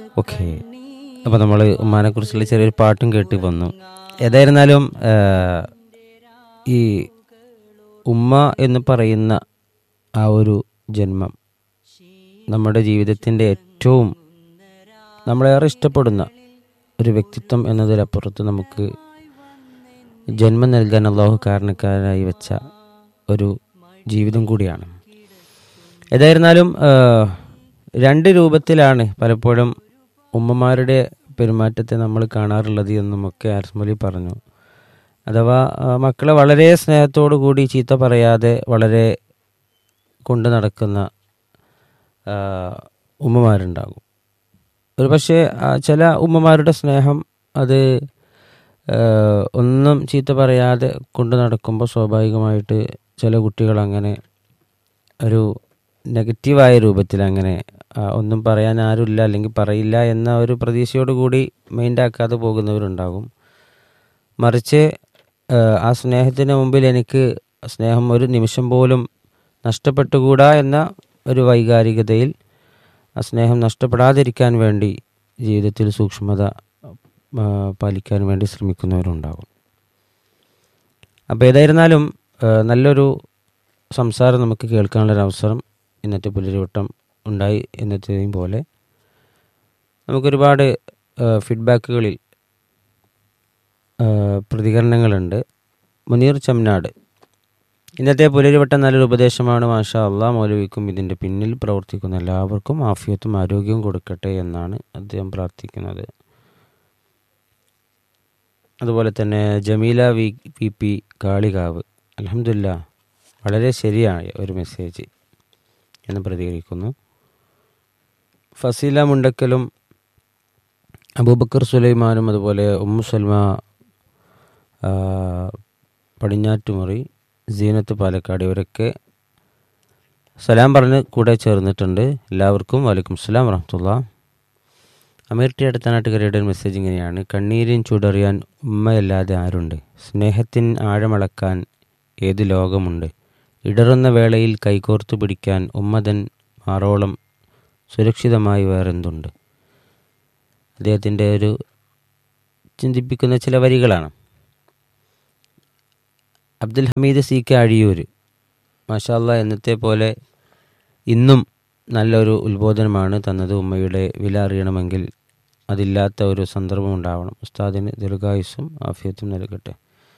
Okay അപ്പോൾ നമ്മൾ ഉമ്മാനെ കുറിച്ചുള്ള ചെറിയൊരു പാട്ടും കേട്ട് വന്നു ഏതായിരുന്നാലും ആ, ഈ ഉമ്മ എന്ന് പറയുന്ന ആ ഒരു ജന്മം നമ്മുടെ ജീവിതത്തിൻ്റെ ഏറ്റവും നമ്മളേറെ ഇഷ്ടപ്പെടുന്ന ഒരു വ്യക്തിത്വം എന്നതിലപ്പുറത്ത് നമുക്ക് ജന്മം നൽകാൻ അള്ളാഹു കാരണക്കാരായി വെച്ച ഒരു ജീവിതം കൂടിയാണ് ഏതായിരുന്നാലും ആ, രണ്ട് രൂപത്തിലാണ് പലപ്പോഴും ഉമ്മമാരുടെ പെരുമാറ്റത്തെ നമ്മൾ കാണാറുള്ളത് എന്നുമൊക്കെ ആർസ്മലി പറഞ്ഞു അഥവാ ആ, മക്കളെ വളരെ സ്നേഹത്തോടു കൂടി ചീത്ത പറയാതെ വളരെ കൊണ്ടു നടക്കുന്ന ആ, ഉമ്മമാരുണ്ടാകും ഒരു പക്ഷേ ആ, ചില ഉമ്മമാരുടെ സ്നേഹം അത് ആ, ഒന്നും ചീത്ത പറയാതെ കൊണ്ടു നടക്കുമ്പോൾ സ്വാഭാവികമായിട്ട് ചില കുട്ടികൾ അങ്ങനെ ഒരു നെഗറ്റീവായ രൂപത്തിൽ അങ്ങനെ ആ, ഒന്നും പറയാൻ ആരുമില്ല അല്ലെങ്കിൽ പറയില്ല എന്ന ഒരു പ്രതീക്ഷയോട് കൂടി മൈൻഡാക്കാതെ പോകുന്നവരുണ്ടാകും മറിച്ച് ആ, ആ സ്നേഹത്തിന് മുമ്പിൽ എനിക്ക് സ്നേഹം ഒരു നിമിഷം പോലും നഷ്ടപ്പെട്ടുകൂടാ എന്ന ഒരു വൈകാരികതയിൽ ആ സ്നേഹം നഷ്ടപ്പെടാതിരിക്കാൻ വേണ്ടി ജീവിതത്തിൽ സൂക്ഷ്മത ആ, പാലിക്കാൻ വേണ്ടി ശ്രമിക്കുന്നവരുണ്ടാകും അപ്പോൾ ഏതായിരുന്നാലും ആ, നല്ലൊരു സംസാരം നമുക്ക് കേൾക്കാനുള്ളൊരു അവസരം ഇന്നത്തെ പുലരിവട്ടം ഉണ്ടായി എന്നത്തെയും പോലെ നമുക്കൊരുപാട് ഫീഡ്ബാക്കുകളിൽ ആ, പ്രതികരണങ്ങളുണ്ട് മുനീർ ചമ്നാട് ഇന്നത്തെ പുലരിവട്ടം നല്ലൊരു ഉപദേശമാണ് മാഷാ അള്ളാ മൗലവിക്കും ഇതിൻ്റെ പിന്നിൽ പ്രവർത്തിക്കുന്ന എല്ലാവർക്കും ആഫിയത്തും ആരോഗ്യവും കൊടുക്കട്ടെ എന്നാണ് അദ്ദേഹം പ്രാർത്ഥിക്കുന്നത് അതുപോലെ തന്നെ Jameela V P P Kalikavu അലഹമില്ല വളരെ ശരിയായ ഒരു മെസ്സേജ് എന്ന് പ്രതികരിക്കുന്നു ഫസീല മുണ്ടക്കലും അബൂബക്കർ സുലൈമാനും അതുപോലെ ഉമ്മു സൽമ ആ, പടിഞ്ഞാറ്റുമുറി സീനത്ത് പാലക്കാട് ഇവരൊക്കെ സലാം പറഞ്ഞ് കൂടെ ചേർന്നിട്ടുണ്ട് എല്ലാവർക്കും വലൈക്കും സ്ലാം വറഹമത്തുള്ള അമീർ ടി അടുത്തനാട്ടുകരയുടെ ഒരു മെസ്സേജ് ഇങ്ങനെയാണ് കണ്ണീരിൻ ചുടറിയാൻ ഉമ്മയല്ലാതെ ആരുണ്ട് സ്നേഹത്തിൻ ആഴമളക്കാൻ ഏത് ലോകമുണ്ട് ഇടറുന്ന വേളയിൽ കൈകോർത്തു പിടിക്കാൻ ഉമ്മതൻ മാറോളം സുരക്ഷിതമായി വേറെന്തുണ്ട് അദ്ദേഹത്തിൻ്റെ ഒരു ചിന്തിപ്പിക്കുന്ന ചില വരികളാണ് അബ്ദുൽ ഹമീദ് സി കെ അഴിയൂർ മാഷാല്ല എന്നത്തെ പോലെ ഇന്നും നല്ലൊരു ഉത്ബോധനമാണ് തന്നത് ഉമ്മയുടെ വില അറിയണമെങ്കിൽ അതില്ലാത്ത ഒരു സന്ദർഭം ഉണ്ടാവണം ഉസ്താദിന് ദീർഘായുസ്സും ആഫിയത്തും നൽകട്ടെ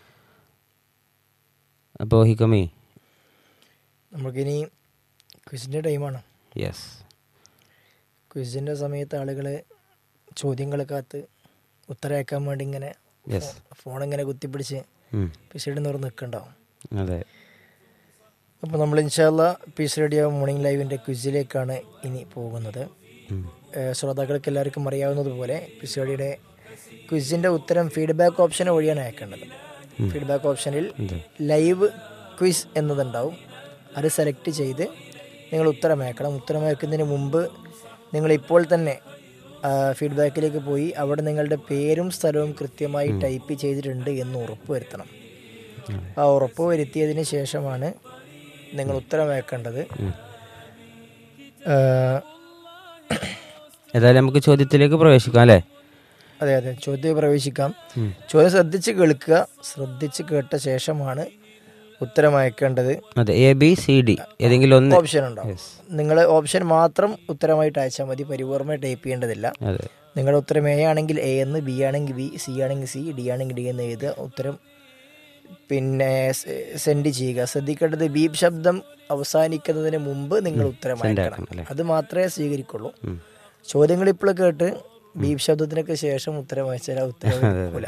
അപ്പോൾ ഹിക്കമേ നമുക്കിനി ക്വിസിൻ്റെ ടൈമാണ് യെസ് ക്വിസിൻ്റെ സമയത്ത് ആളുകൾ ചോദ്യങ്ങൾ കാത്ത് ഉത്തരയക്കാൻ വേണ്ടി ഇങ്ങനെ യെസ് ഫോൺ ഇങ്ങനെ കുത്തിപ്പിടിച്ച് പിസൈഡ് നിറന്ന് നിൽക്കണ്ടാവും അതെ അപ്പോൾ നമ്മൾ ഇൻഷാല്ല പീസ് റേഡിയോ മോർണിംഗ് ലൈവിൻ്റെ ക്വിസിലേക്കാണ് ഇനി പോകുന്നത് ഉം. ഏഹ് ശ്രോതാക്കൾക്ക് എല്ലാവർക്കും അറിയാവുന്നതുപോലെ പീസ് റേഡിയോയുടെ ക്വിസിൻ്റെ ഉത്തരം ഫീഡ്ബാക്ക് ഓപ്ഷൻ വഴിയാണ് അയക്കേണ്ടത് ഫീഡ്ബാക്ക് ഓപ്ഷനിൽ അതെ ലൈവ് ക്വിസ് എന്നതുണ്ടാവും അത് സെലക്ട് ചെയ്ത് നിങ്ങൾ ഉത്തരം അയക്കണം ഉത്തരം അയക്കുന്നതിന് മുമ്പ് നിങ്ങൾ ഇപ്പോൾ തന്നെ ഫീഡ്ബാക്കിലേക്ക് പോയി അവിടെ നിങ്ങളുടെ പേരും സ്ഥലവും കൃത്യമായി ടൈപ്പ് ചെയ്തിട്ടുണ്ട് എന്ന് ഉറപ്പ് വരുത്തണം ആ ഉറപ്പ് വരുത്തിയതിന് ശേഷമാണ് നിങ്ങൾ ഉത്തരം അയക്കേണ്ടത് ഉം. ആ, ഏതായാലും നമുക്ക് ചോദ്യത്തിലേക്ക് പ്രവേശിക്കാം അല്ലേ അതെ അതെ ചോദ്യം പ്രവേശിക്കാം ഉം. ചോദ്യം ശ്രദ്ധിച്ച് കേൾക്കുക ശ്രദ്ധിച്ച് കേട്ട ശേഷമാണ് ഉത്തരം അയക്കേണ്ടത് അതെ എ ബി സി ഡി ഏതെങ്കിലും ഒന്ന് ഓപ്ഷൻ ഉണ്ടാവും നിങ്ങൾ ഓപ്ഷൻ മാത്രം ഉത്തരമായിട്ട് അയച്ചാൽ മതി പരിപൂർണ്ണമായി ടൈപ്പ് ചെയ്യേണ്ടതില്ല അതെ നിങ്ങളുടെ ഉത്തരം എ ആണെങ്കിൽ എ എന്ന് ബി ആണെങ്കിൽ ബി സി ആണെങ്കിൽ സി ഡി ആണെങ്കിൽ ഡി എന്ന് എഴുതുക ഉത്തരം പിന്നെ സെൻഡ് ചെയ്യുക ശ്രദ്ധിക്കേണ്ടത് ബീപ് ശബ്ദം അവസാനിക്കുന്നതിന് മുമ്പ് നിങ്ങൾ ഉത്തരം അയക്കണം ആക്കണം, അല്ലേ? അത് മാത്രമേ സ്വീകരിക്കുള്ളൂ ഉം. ചോദ്യങ്ങൾ ഇപ്പോൾ കേട്ട് ബീപ് ശബ്ദത്തിനൊക്കെ ശേഷം ഉത്തരം അയച്ചാൽ ആ ഉത്തരം കിട്ടൂല.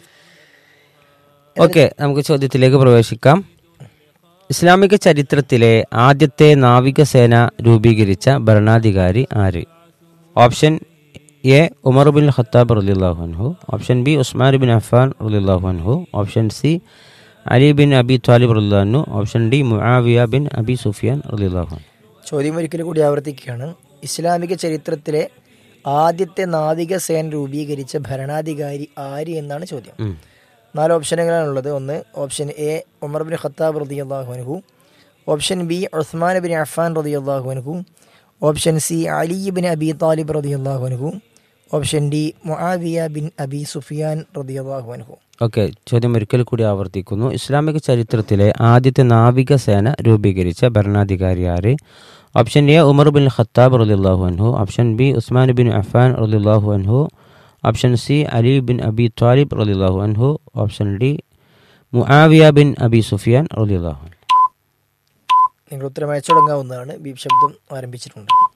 ഓക്കെ നമുക്ക് ചോദ്യത്തിലേക്ക് പ്രവേശിക്കാം ഇസ്ലാമിക ചരിത്രത്തിലെ ആദ്യത്തെ നാവികസേന രൂപീകരിച്ച ഭരണാധികാരി ആര് option A Umar bin Khattab റലിള്ളാഹു അൻഹു option B Usman bin Affan റലിള്ളാഹു അൻഹു option C Ali bin Abi Talib റലിള്ളാഹു option D Muawiya bin Abi Sufyan റലിള്ളാഹു ചോദ്യം ഒരിക്കൽ കൂടി ആവർത്തിക്കുകയാണ് ഇസ്ലാമിക ചരിത്രത്തിലെ ആദ്യത്തെ നാവികസേന രൂപീകരിച്ച ഭരണാധികാരി ആര് എന്നാണ് ചോദ്യം നാല് ഓപ്ഷനുകളാണുള്ളത് ഒന്ന് option A Umar bin Khattab റതി അള്ളാഹുനഹു option B Usman bin Affan റതി അള്ളാഹുനഹു option C Ali bin Abi Talib റതി അള്ളാഹുനഹു option D Muawiya bin Abi Sufyan റളിയല്ലാഹു അൻഹു ഓക്കെ ചോദ്യം ഒരിക്കൽ കൂടി ആവർത്തിക്കുന്നു ഇസ്ലാമിക ചരിത്രത്തിലെ ആദ്യത്തെ നാവികസേന രൂപീകരിച്ച ഭരണാധികാരി ആര് option A Umar bin Khattab റളിയല്ലാഹു അൻഹു option B Usman bin Affan റളിയല്ലാഹു അൻഹു option C Ali bin Abi Talib റളിയല്ലാഹു അൻഹു option D Muawiya bin Abi Sufyan റളിയല്ലാഹു അൻഹു നിങ്ങൾ ഉത്തരം അയച്ചു തുടങ്ങാവുന്നതാണ് ബീപ് ശബ്ദം ആരംഭിച്ചിട്ടുണ്ട്